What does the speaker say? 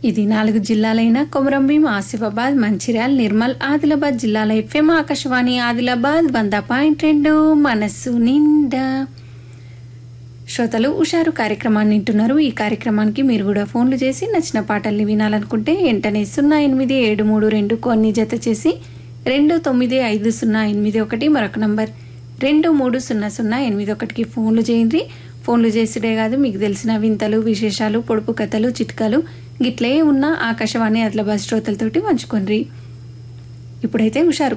ఇది నాలుగు జిల్లాలైన కొమరంభీం ఆసిఫాబాద్ మంచిర్యాల్ నిర్మల్ ఆదిలాబాద్ జిల్లాల ఎఫ్ఎం ఆకాశవాణి ఆదిలాబాద్ వంద పాయింట్ రెండు మనస్సు నిండా శ్రోతలు ఉషారు కార్యక్రమాన్ని వింటున్నారు ఈ కార్యక్రమానికి మీరు కూడా ఫోన్లు చేసి నచ్చిన పాటల్ని వినాలనుకుంటే వెంటనే సున్నా ఎనిమిది ఏడు మూడు రెండు కొన్ని జత చేసి రెండు తొమ్మిది ఐదు సున్నా ఎనిమిది ఒకటి మరొక నంబర్ రెండు మూడు సున్నా సున్నా ఎనిమిది ఒకటికి ఫోన్లు చేయండి ఫోన్లు చేసుడే కాదు మీకు తెలిసిన వింతలు విశేషాలు పొడుపు కథలు చిట్కాలు గిట్లే ఉన్న ఆకాశవాణి ఆదిలాబాద్ శ్రోతలతోటి పంచుకోండి ఇప్పుడైతే హుషారు